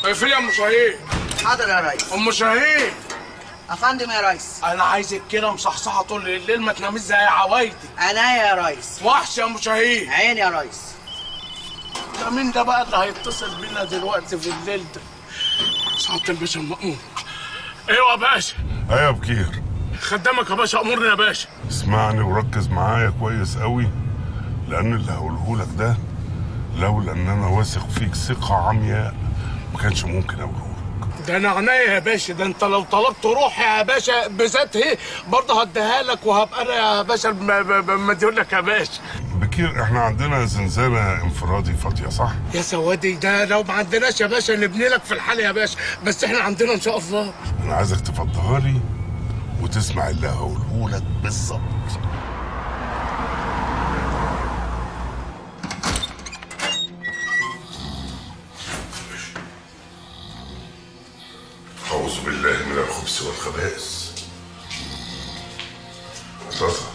اقفل يا ام شهير حاضر يا ريس ام شهير افندم يا ريس انا عايزك كده مصحصحه طول الليل ما تناميش زي عوايدي انا يا ريس وحش يا ام شهير عيني يا ريس ده مين ده بقى اللي هيتصل بينا دلوقتي في الليل ده سعاده الباشا المأمور ايوه يا باشا ايه يا بكير خدامك يا باشا امرني يا باشا اسمعني وركز معايا كويس قوي لان اللي هقوله لك ده لولا ان انا واثق فيك ثقه عمياء ما كانش ممكن اقوله لك ده انا عناية يا باشا ده انت لو طلبت روحي يا باشا بذات هي برضه هديها لك وهبقى انا يا باشا مديون لك يا باشا بكير احنا عندنا زنزانه انفرادي فاضيه صح يا سوادي ده لو ما عندناش يا باشا نبني لك في الحال يا باشا بس احنا عندنا ان شاء الله انا عايزك تفضها لي وتسمع اللي هقوله لك بالظبط أعوذ بالله من الخبث والخبائث رضا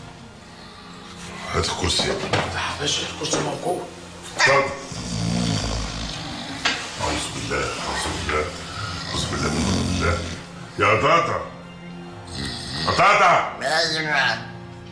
هات الكرسي يا ابني يا باشا الكرسي موجود اتفضل أعوذ بالله أعوذ بالله أعوذ بالله من الله يا طاطا يا طاطا ايوه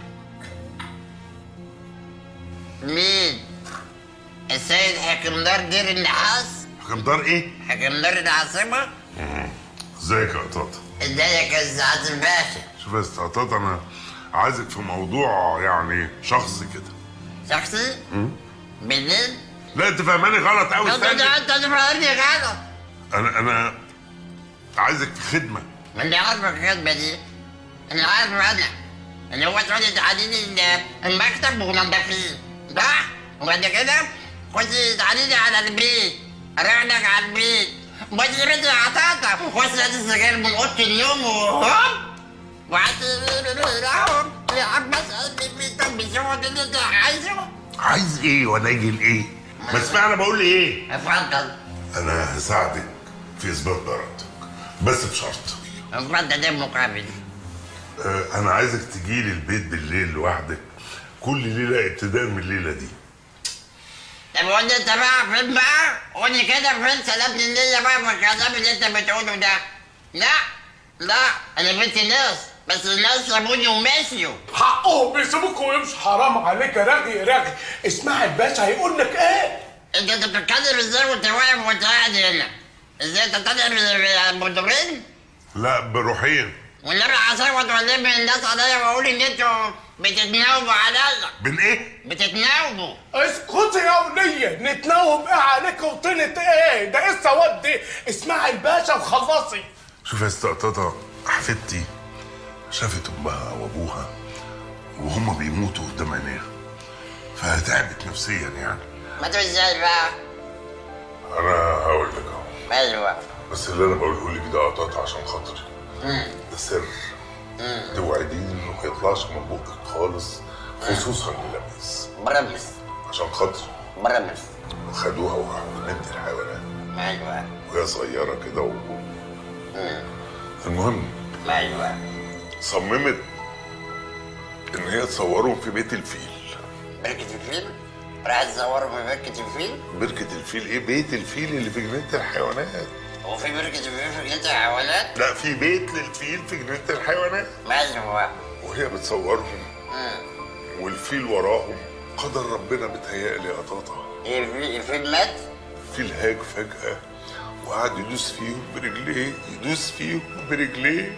مين؟ السيد حكم دار دير النحاس؟ حكم دار إيه؟ حكم دار العاصمة؟ ازيك يا طاطا ازيك يا سعادة الباشا؟ شوف يا أستاذ طاطا أنا عايزك في موضوع يعني شخصي كده شخصي؟ بالليل؟ لا أنت فاهماني غلط أوي انت استنى انت تفهمني غلط أنا أنا عايزك في خدمة ما انت عارف الخدمة دي انا عارف انا اللي هو تقعدي تعاليلي ال- المكتب ونضفيه صح؟ وبعد كده خشي تعاليلي على البيت اروح لك على البيت بدي بدي عطاطا خش هات السجاير من اوضه النوم وهوب وقعدت يا عم بس طب بيسووا اللي انت عايزه عايز إيه وأنا أجي لإيه؟ ما اسمعنا بقول إيه؟ اتفضل أنا هساعدك في إثبات براءتك بس بشرط اتفضل ده مقابل آه، أنا عايزك تجيلي البيت بالليل لوحدك كل ليلة ابتداء من الليلة دي طب قول لي انت بقى فين بقى؟ قول لي كده فين سلام الليله بقى من الكلام اللي انت بتقوله ده؟ لا لا انا بنت ناس بس الناس سابوني ومشيوا حقهم بيسيبوك ويمشوا حرام عليك يا راغي راغي اسمع الباشا هيقول لك ايه انت انت بتتكلم ازاي وانت واقف وانت قاعد هنا؟ ازاي انت طالع بالمديرين؟ لا بروحين ولا انا هصوت ولا من الناس عليا واقول ان انتوا بتتناوبوا عليا بين إيه؟ بتتناوبوا اسكتي يا ولية نتناوب ايه عليك وطينة ايه ده ايه السواد دي اسمعي الباشا وخلصي شوف يا أستاذ طاطا حفيدتي شافت أمها وأبوها وهما بيموتوا قدام عينيها فتعبت نفسيا يعني ماتوا ازاي بقى؟ أنا هقول لك أهو ايوه بس اللي أنا بقوله لك ده قطعت عشان خاطري ده سر توعديني إنه ما يطلعش من بقك خالص خصوصا للمس برمس عشان خاطري برمس خدوها وراحوا جنينة الحيوانات ايوه وهي صغيرة كده و... المهم ايوه صممت إن هي تصورهم في بيت الفيل بركة الفيل راح تصوروا في بركة الفيل بركة الفيل إيه بيت الفيل اللي في جنينة الحيوانات هو في بركة الفيل في جنينة الحيوانات لا في بيت للفيل في جنينة الحيوانات ايوه وهي بتصورهم والفيل وراهم قدر ربنا بتهيألي يا طاطا ايه الفيل الفيل مات الفيل هاج فجأة وقعد يدوس فيهم برجليه يدوس فيهم برجليه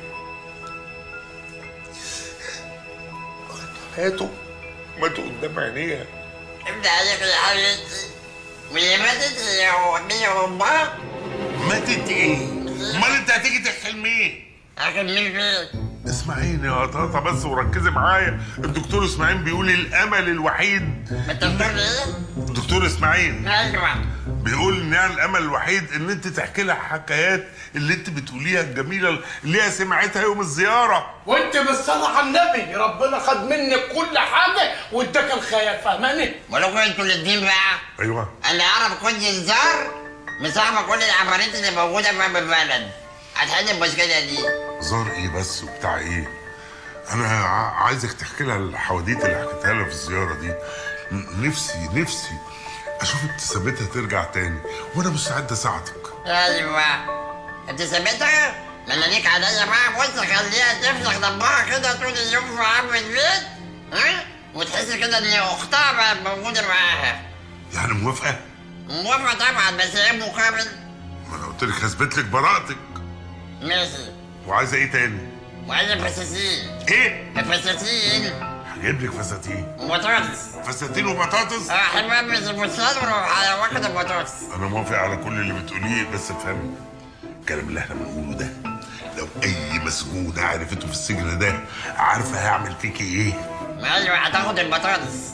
ماتوا ماتوا قدام عينيها ابدا عليك يا حبيبتي واللي ماتت هي هي امها ماتت ايه؟ امال انت هتيجي تحكي لمين؟ لكن مين فين؟ اسمعيني يا طاطا بس وركزي معايا الدكتور اسماعيل بيقول الامل الوحيد انت بتقول ايه؟ الدكتور اسماعيل ايوه بيقول ان يعني الامل الوحيد ان انت تحكي لها حكايات اللي انت بتقوليها الجميله اللي هي سمعتها يوم الزياره وانت بالصلاة على النبي ربنا خد منك كل حاجة واداك الخيال فاهماني؟ ولو انتوا الاتنين بقى ايوه انا اعرف كل انذار مصاحبه كل العفاريت اللي موجوده في البلد هتحل المشكله دي زار ايه بس وبتاع ايه انا ع- عايزك تحكي لها الحواديت اللي حكيتها لها في الزياره دي ن- نفسي نفسي اشوف ابتسامتها ترجع تاني وانا مستعد اساعدك ايوه انت سمعتها؟ لما ليك عليا بقى بص خليها تفلح دمها كده طول اليوم في عم البيت ها؟ وتحس كده ان اختها بقت موجوده معاها يعني موافقه موافقه طبعا بس ايه مقابل؟ ما انا قلت لك هثبت لك براءتك ماشي وعايزه ايه تاني وعايز فساتين ايه فساتين هجيب لك فساتين وبطاطس فساتين وبطاطس اه حلوة بس الفستان وروح واخد البطاطس انا موافق على كل اللي بتقوليه بس افهم الكلام اللي احنا بنقوله ده لو اي مسجونة عرفته في السجن ده عارفه هيعمل فيكي ايه ايوه هتاخد البطاطس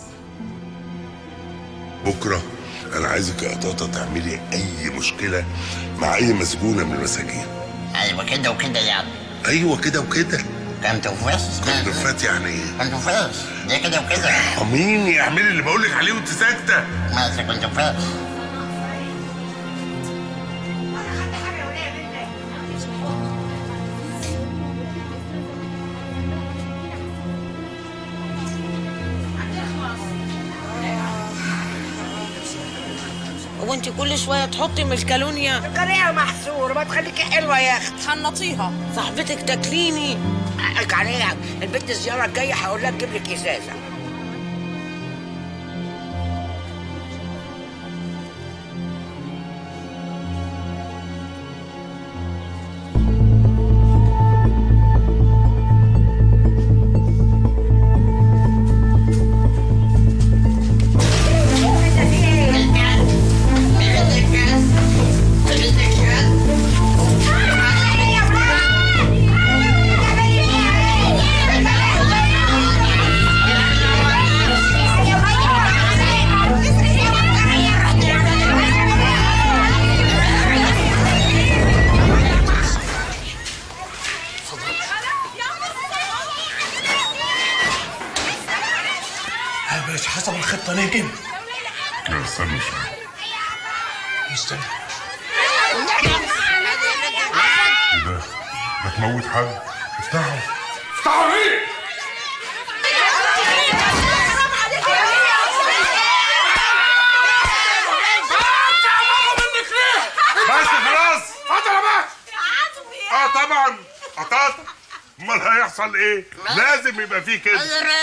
بكره انا عايزك يا قطاطه تعملي اي مشكله مع اي مسجونه من المساجين ايوه كده وكده يعني ايوه كده وكده كان تنفاش كنت فات يعني ايه كان تنفاش ده كده وكده اميني اعملي اللي بقولك عليه وانت ساكته ماشي كنت تنفاش وانت كل شويه تحطي من الكالونيا قريها محسور ما تخليكي حلوه يا اختي حنطيها صاحبتك تاكليني حقك عليها البنت الزياره الجايه هقول لها تجيب لك ازازه يا باشا حسب الخطه نجم لا استنى شويه استنى ايه ده ده تموت حد افتحوا افتحوا ليه بس خلاص اتفضل يا باشا اه طبعا قطاطا امال هيحصل ايه لازم يبقى فيه كده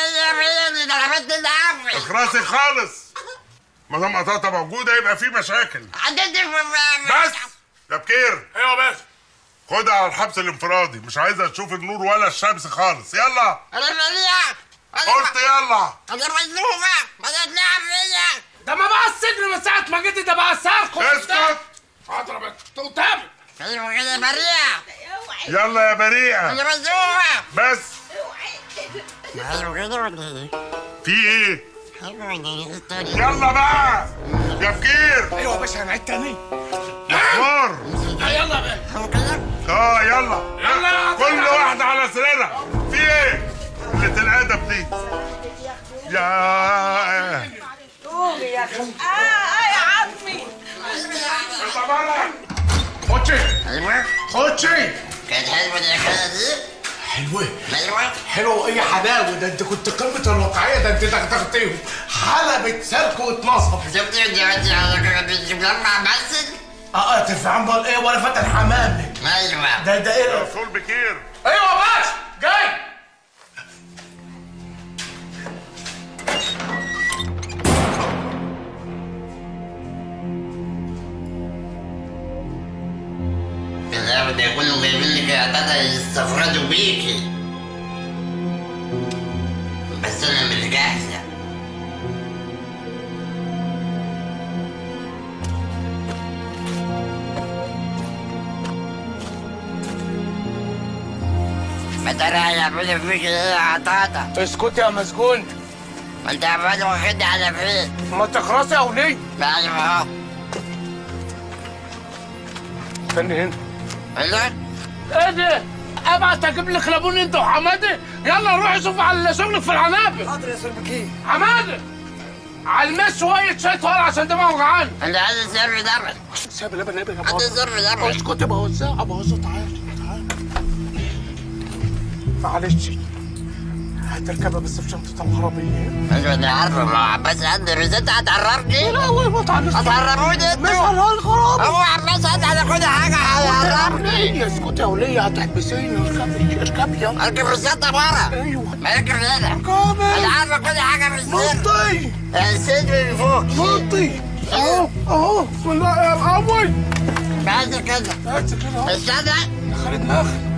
اخرسي خالص ما دام قطاطا موجوده يبقى فيه مشاكل بس يا بكير ايوه يا باشا خدها على الحبس الانفرادي مش عايزه تشوف النور ولا الشمس خالص يلا قلت يلا انا مجنونه ما تطلع فيا ده ما بقى السجن من ساعه ما جيت ده بقى ساركو اسكت حاضر يا باشا قدامي ايوه كده بريئه يلا يا بريئه انا مجنونه بس ايوه كده ولا ايه؟ في ايه ايوه يعني الطريق يلا بقى يا بكير ايوه يا باشا هنعيد تاني يا حمار آه، يلا يا باشا هو كده اه يلا يلا يا عطية. كل واحدة على سريرها في ايه قلة الادب دي يا قولي يا اخي خدشي ايوه خدشي كانت حلوه الحكايه دي حلوه ايوه حلوه وايه حلاوه ده انت كنت قمه الواقعيه ده انت دغدغتيهم حلبة سلك واتنصب شفت انت انت على بنت مجمع مسجد اه اه تفهم بال ايه ولا فتح حمام ايوه ده ده ايه ده؟ رسول بكير ايوه يا باشا جاي بالله ده يكونوا جايبين لك اعداد يستفردوا بيكي بس انا مش جاهزه ما ترى هيعملوا فيك ايه يا عطاطا اسكت يا مسجون ما انت عمال واخد على فين ما تخرسي يا وليه ايوه اهو استني هنا ايوه ايه ده؟ ابعت اجيب لك لابون انت وحماده يلا روحي شوف على شغلك في العنابر حاضر يا سلبكي حماده على المس شويه شاي طوال عشان دماغه وجعان انت عايز سر دمك سيب لبن نبي يا عايز سر دمك اسكت يا بوزة ابوظه تعالى تعالى معلش هتركبها بس في شنطة العربية ايوه انا عارفه ما عباس عنده روزيتا هتعرفني لا وين ما تعرفش هتعرفوني انتوا مثل هالغراب هو عباس عنده على كل حاجه هيعرفني ولية اسكت يا ولية هتحبسيني اركبي اركبي يلا اركب روزيتا بره ايوه ما اركب هنا انا اركبي عارفه كل حاجه في السر نطي السر من فوق نطي اهو اهو بسم الله يا الاول بعد كده هات كده اهو استنى خلي دماغك